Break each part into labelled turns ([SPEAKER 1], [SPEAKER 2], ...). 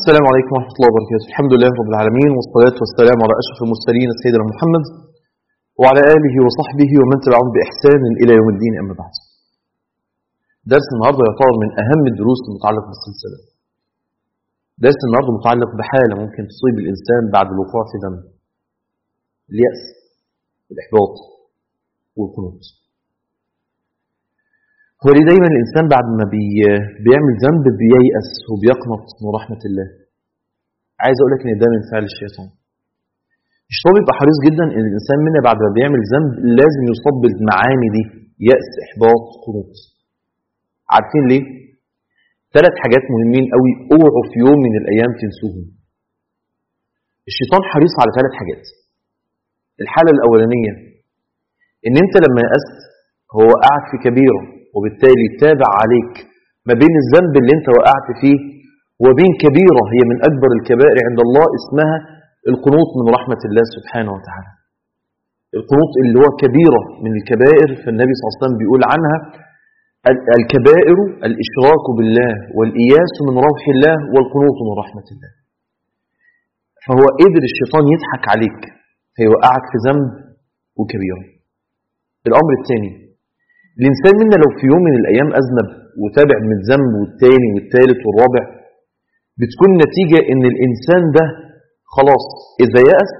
[SPEAKER 1] السلام عليكم ورحمة الله وبركاته الحمد لله رب العالمين والصلاة والسلام على أشرف المرسلين سيدنا محمد وعلى آله وصحبه ومن تبعهم بإحسان إلى يوم الدين أما بعد درس النهاردة يعتبر من أهم الدروس المتعلقة بالسلسلة درس النهاردة متعلق بحالة ممكن تصيب الإنسان بعد الوقوع في ذنب اليأس والإحباط والقنوط هو ليه دايما الإنسان بعد ما بي بيعمل ذنب بييأس وبيقنط من رحمة الله عايز أقول لك إن ده من فعل الشيطان الشيطان بيبقى حريص جدا إن الإنسان منا بعد ما بيعمل ذنب لازم يصاب بالمعاني دي يأس إحباط قنوط عارفين ليه؟ ثلاث حاجات مهمين قوي اوعوا في يوم من الأيام تنسوهم الشيطان حريص على ثلاث حاجات الحالة الأولانية إن أنت لما يأست هو وقعك في كبيرة وبالتالي تابع عليك ما بين الذنب اللي انت وقعت فيه وبين كبيرة هي من أكبر الكبائر عند الله اسمها القنوط من رحمة الله سبحانه وتعالى القنوط اللي هو كبيرة من الكبائر فالنبي صلى الله عليه وسلم بيقول عنها الكبائر الإشراك بالله والإياس من روح الله والقنوط من رحمة الله فهو قدر الشيطان يضحك عليك فيوقعك في ذنب وكبيرة الأمر الثاني الإنسان منا لو في يوم من الأيام أذنب وتابع من الذنب والتاني والتالت والرابع بتكون نتيجة إن الإنسان ده خلاص إذا يأس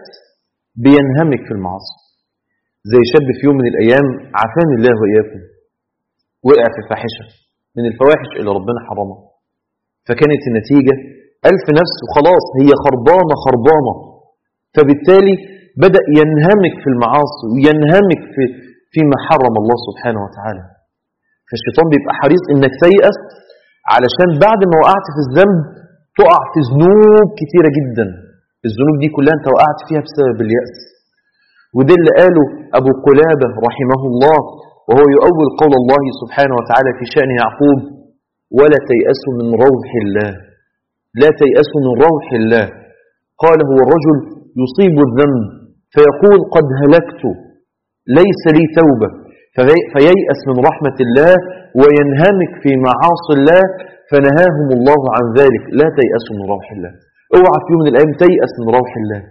[SPEAKER 1] بينهمك في المعاصي زي شاب في يوم من الأيام عافاني الله وإياكم وقع في فاحشة من الفواحش اللي ربنا حرمها فكانت النتيجة ألف نفس وخلاص هي خربانة خربانة فبالتالي بدأ ينهمك في المعاصي وينهمك في فيما حرم الله سبحانه وتعالى فالشيطان بيبقى حريص انك تيأس علشان بعد ما وقعت في الذنب تقع في ذنوب كتيرة جدا الذنوب دي كلها انت وقعت فيها بسبب اليأس وده اللي قاله أبو قلابة رحمه الله وهو يؤول قول الله سبحانه وتعالى في شأن يعقوب ولا تيأسوا من روح الله لا تيأسوا من روح الله قال هو الرجل يصيب الذنب فيقول قد هلكت ليس لي توبة فييأس من رحمة الله وينهمك في معاصي الله فنهاهم الله عن ذلك لا تيأسوا من روح الله اوعى في يوم من الأيام تيأس من روح الله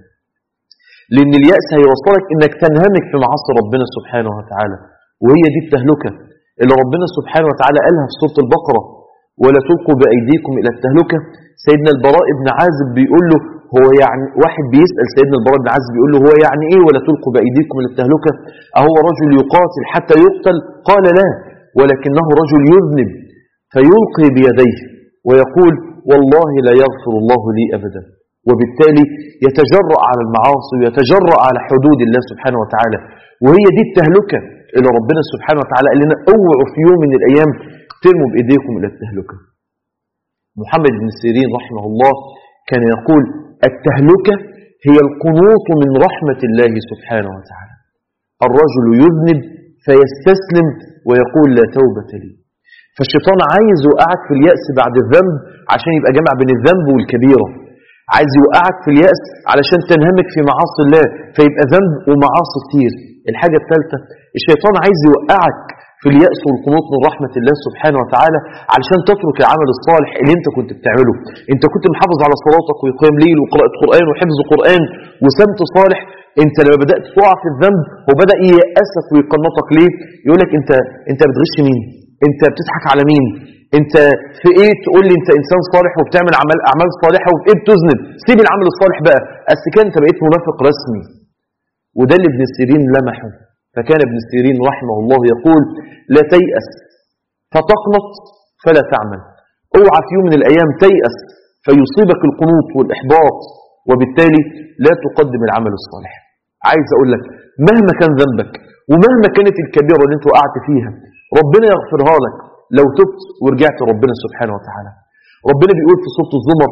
[SPEAKER 1] لأن اليأس هيوصلك إنك تنهمك في معاصي ربنا سبحانه وتعالى وهي دي التهلكة اللي ربنا سبحانه وتعالى قالها في سورة البقرة ولا تلقوا بأيديكم إلى التهلكة سيدنا البراء بن عازب بيقول له هو يعني واحد بيسأل سيدنا البراء بن عازب بيقول له هو يعني ايه ولا تلقوا بأيديكم إلى التهلكة أهو رجل يقاتل حتى يقتل قال لا ولكنه رجل يذنب فيلقي بيديه ويقول والله لا يغفر الله لي أبدا وبالتالي يتجرأ على المعاصي ويتجرأ على حدود الله سبحانه وتعالى وهي دي التهلكة اللي ربنا سبحانه وتعالى قال لنا اوعوا في يوم من الأيام ترموا بإيديكم إلى التهلكة محمد بن سيرين رحمه الله كان يقول التهلكة هي القنوط من رحمة الله سبحانه وتعالى الرجل يذنب فيستسلم ويقول لا توبة لي فالشيطان عايز يوقعك في اليأس بعد الذنب عشان يبقى جمع بين الذنب والكبيرة عايز يوقعك في اليأس علشان تنهمك في معاصي الله فيبقى ذنب ومعاصي كتير الحاجة الثالثة الشيطان عايز يوقعك في اليأس والقنوط من رحمة الله سبحانه وتعالى علشان تترك العمل الصالح اللي انت كنت بتعمله انت كنت محافظ على صلاتك وقيام ليل وقراءة قرآن وحفظ قرآن وسمت صالح انت لما بدأت تقع في الذنب هو بدأ ييأسك ويقنطك ليه يقول لك انت انت بتغش مين انت بتضحك على مين انت في ايه تقول لي انت انسان صالح وبتعمل اعمال اعمال صالحه وفي ايه بتذنب سيب العمل الصالح بقى بس كان انت بقيت منافق رسمي وده اللي ابن سيرين لمحه فكان ابن سيرين رحمه الله يقول لا تيأس فتقنط فلا تعمل اوعى في يوم من الأيام تيأس فيصيبك القنوط والإحباط وبالتالي لا تقدم العمل الصالح عايز أقول لك مهما كان ذنبك ومهما كانت الكبيرة اللي انت وقعت فيها ربنا يغفرها لك لو تبت ورجعت ربنا سبحانه وتعالى ربنا بيقول في سورة الزمر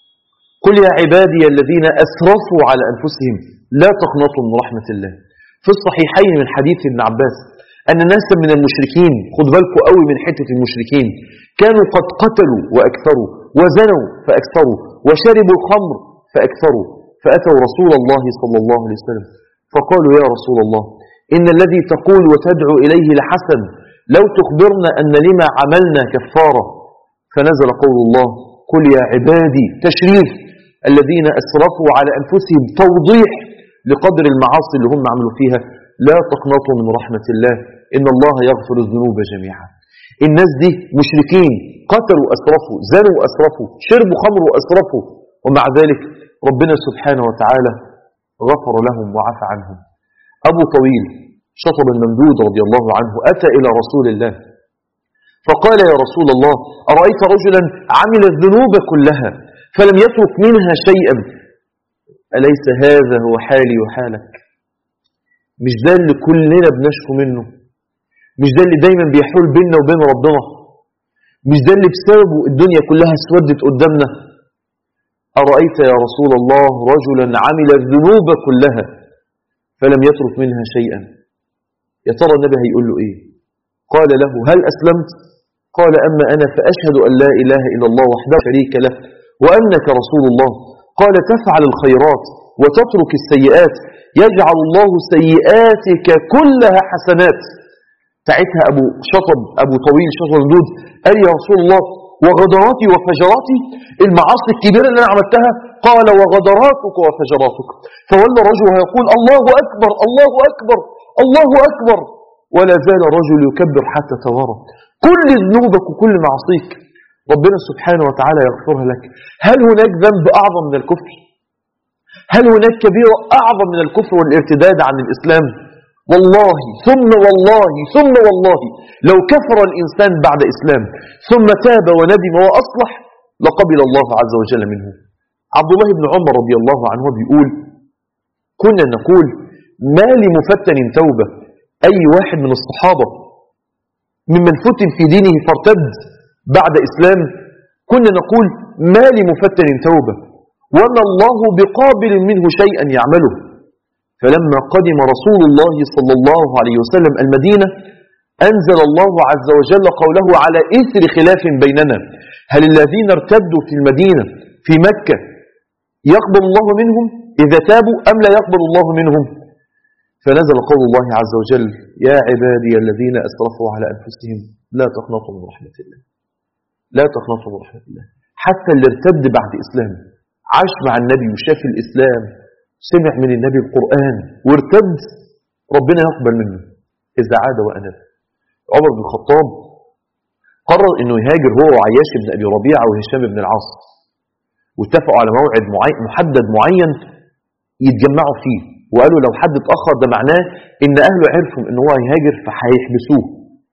[SPEAKER 1] قل يا عبادي الذين أسرفوا على أنفسهم لا تقنطوا من رحمة الله في الصحيحين من حديث ابن عباس أن ناسا من المشركين خد بالكوا قوي من حتة المشركين كانوا قد قتلوا وأكثروا وزنوا فأكثروا وشربوا الخمر فأكثروا فأتوا رسول الله صلى الله عليه وسلم فقالوا يا رسول الله إن الذي تقول وتدعو إليه لحسن لو تخبرنا أن لما عملنا كفارة فنزل قول الله قل يا عبادي تشريف الذين أسرفوا على أنفسهم توضيح لقدر المعاصي اللي هم عملوا فيها لا تقنطوا من رحمة الله إن الله يغفر الذنوب جميعا الناس دي مشركين قتلوا أسرفوا زنوا أسرفوا شربوا خمر وأسرفوا ومع ذلك ربنا سبحانه وتعالى غفر لهم وعفى عنهم أبو طويل شطب الممدود رضي الله عنه أتى إلى رسول الله فقال يا رسول الله أرأيت رجلا عمل الذنوب كلها فلم يترك منها شيئا أليس هذا هو حالي وحالك مش ده اللي كلنا بنشكو منه مش ده اللي دايما بيحول بيننا وبين ربنا مش ده اللي بسببه الدنيا كلها اسودت قدامنا أرأيت يا رسول الله رجلا عمل الذنوب كلها فلم يترك منها شيئا يا ترى النبي هيقول له إيه قال له هل أسلمت قال أما أنا فأشهد أن لا إله إلا الله وحده شريك له وأنك رسول الله قال تفعل الخيرات وتترك السيئات يجعل الله سيئاتك كلها حسنات ساعتها أبو شطب أبو طويل شطب ممدود قال يا رسول الله وغدراتي وفجراتي المعاصي الكبيرة اللي أنا عملتها قال وغدراتك وفجراتك فولى الرجل ويقول الله أكبر الله أكبر الله أكبر ولا زال الرجل يكبر حتى توارى كل ذنوبك وكل معصيك ربنا سبحانه وتعالى يغفرها لك هل هناك ذنب أعظم من الكفر هل هناك كبيرة أعظم من الكفر والارتداد عن الإسلام والله ثم والله ثم والله لو كفر الإنسان بعد إسلام ثم تاب وندم وأصلح لقبل الله عز وجل منه عبد الله بن عمر رضي الله عنه بيقول كنا نقول ما لمفتن توبة أي واحد من الصحابة ممن فتن في دينه فارتد بعد إسلام كنا نقول ما لمفتن توبة وما الله بقابل منه شيئا يعمله فلما قدم رسول الله صلى الله عليه وسلم المدينة أنزل الله عز وجل قوله على إثر خلاف بيننا هل الذين ارتدوا في المدينة في مكة يقبل الله منهم إذا تابوا أم لا يقبل الله منهم فنزل قول الله عز وجل يا عبادي الذين أسرفوا على أنفسهم لا تقنطوا من رحمة الله لا تقنطوا من رحمة الله حتى اللي ارتد بعد إسلام عاش مع النبي وشاف الإسلام سمع من النبي القرآن وارتد ربنا يقبل منه إذا عاد وأناب عمر بن الخطاب قرر أنه يهاجر هو وعياش بن أبي ربيعة وهشام بن العاص واتفقوا على موعد معين محدد معين يتجمعوا فيه وقالوا لو حد اتأخر ده معناه ان اهله عرفوا ان هو هيهاجر فهيحبسوه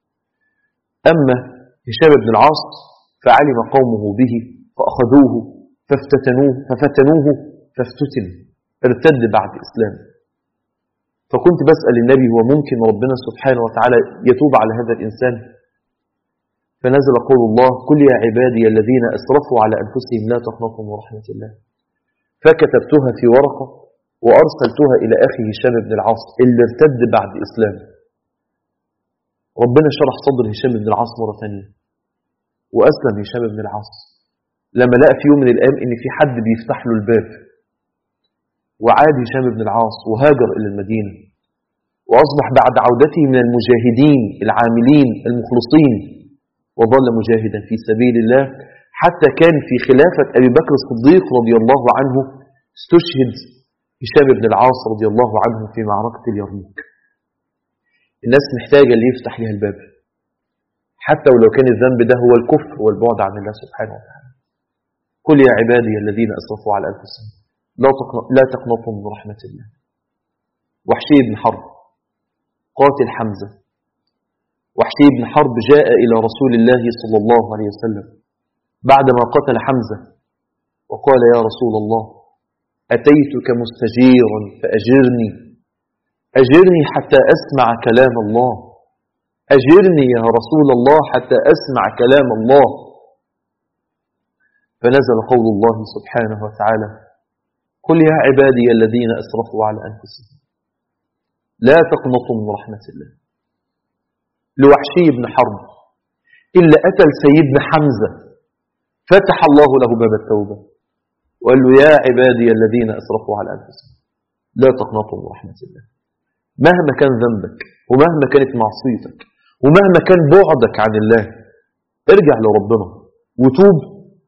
[SPEAKER 1] اما هشام بن العاص فعلم قومه به فاخذوه فافتتنوه ففتنوه فافتتن ارتد بعد اسلام فكنت بسأل النبي هو ممكن ربنا سبحانه وتعالى يتوب على هذا الإنسان فنزل قول الله كل يا عبادي الذين أسرفوا على أنفسهم لا تقنطوا من رحمة الله فكتبتها في ورقة وأرسلتها إلى أخي هشام بن العاص اللي ارتد بعد إسلام ربنا شرح صدر هشام بن العاص مرة ثانية وأسلم هشام بن العاص لما لقى في يوم من الأيام إن في حد بيفتح له الباب وعاد هشام بن العاص وهاجر إلى المدينة وأصبح بعد عودته من المجاهدين العاملين المخلصين وظل مجاهدا في سبيل الله حتى كان في خلافة أبي بكر الصديق رضي الله عنه استشهد هشام بن العاص رضي الله عنه في معركة اليرموك الناس محتاجة اللي يفتح لها الباب حتى ولو كان الذنب ده هو الكفر والبعد عن الله سبحانه وتعالى قل يا عبادي الذين أسرفوا على أنفسهم لا تقنطوا من رحمة الله وحشي بن حرب قاتل حمزة وحشي بن حرب جاء إلى رسول الله صلى الله عليه وسلم بعدما قتل حمزة وقال يا رسول الله أتيتك مستجيرا فأجرني أجرني حتى أسمع كلام الله أجرني يا رسول الله حتى أسمع كلام الله فنزل قول الله سبحانه وتعالى قل يا عبادي الذين أسرفوا على أنفسهم لا تقنطوا من رحمة الله لوحشي بن حرب إلا أتى سيدنا حمزة فتح الله له باب التوبة وقال له يا عبادي الذين أسرفوا على أنفسهم لا تقنطوا من رحمة الله مهما كان ذنبك ومهما كانت معصيتك ومهما كان بعدك عن الله ارجع لربنا وتوب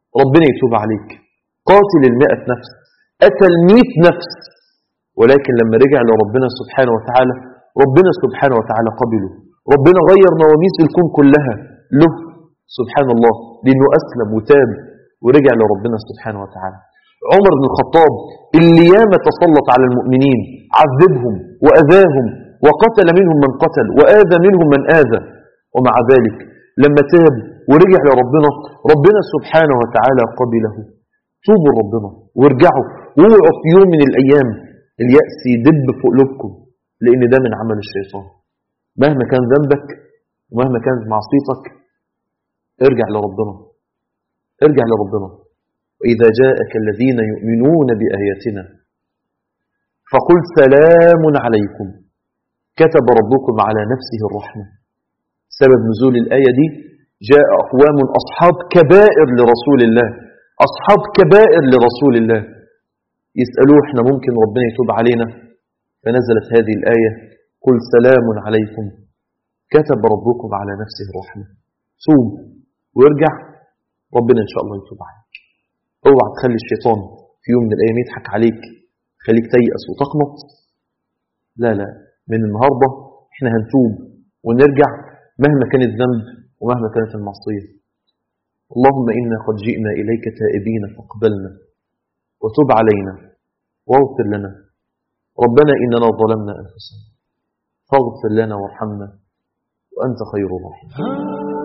[SPEAKER 1] ربنا يتوب عليك قاتل المئة نفس قتل مئة نفس ولكن لما رجع لربنا سبحانه وتعالى ربنا سبحانه وتعالى قبله ربنا غير نواميس الكون كلها له سبحان الله لأنه أسلم وتاب ورجع لربنا سبحانه وتعالى عمر بن الخطاب اللي ياما تسلط على المؤمنين عذبهم وأذاهم وقتل منهم من قتل وآذى منهم من آذى ومع ذلك لما تاب ورجع لربنا ربنا سبحانه وتعالى قبله توبوا لربنا وارجعوا واوعوا في يوم من الأيام اليأس يدب في قلوبكم لأن ده من عمل الشيطان مهما كان ذنبك ومهما كانت معصيتك ارجع لربنا ارجع لربنا وإذا جاءك الذين يؤمنون بآياتنا فقل سلام عليكم كتب ربكم على نفسه الرحمة سبب نزول الآية دي جاء أقوام أصحاب كبائر لرسول الله أصحاب كبائر لرسول الله يسألوه احنا ممكن ربنا يتوب علينا فنزلت هذه الآية قل سلام عليكم كتب ربكم على نفسه الرحمة توب وارجع ربنا إن شاء الله يتوب عليك اوعى تخلي الشيطان في يوم من الأيام يضحك عليك خليك تيأس وتقنط لا لا من النهاردة احنا هنتوب ونرجع مهما كان الذنب ومهما كانت المعصية اللهم إنا قد جئنا إليك تائبين فاقبلنا وتب علينا واغفر لنا ربنا إننا ظلمنا أنفسنا فاغفر لنا وارحمنا وأنت خير الراحمين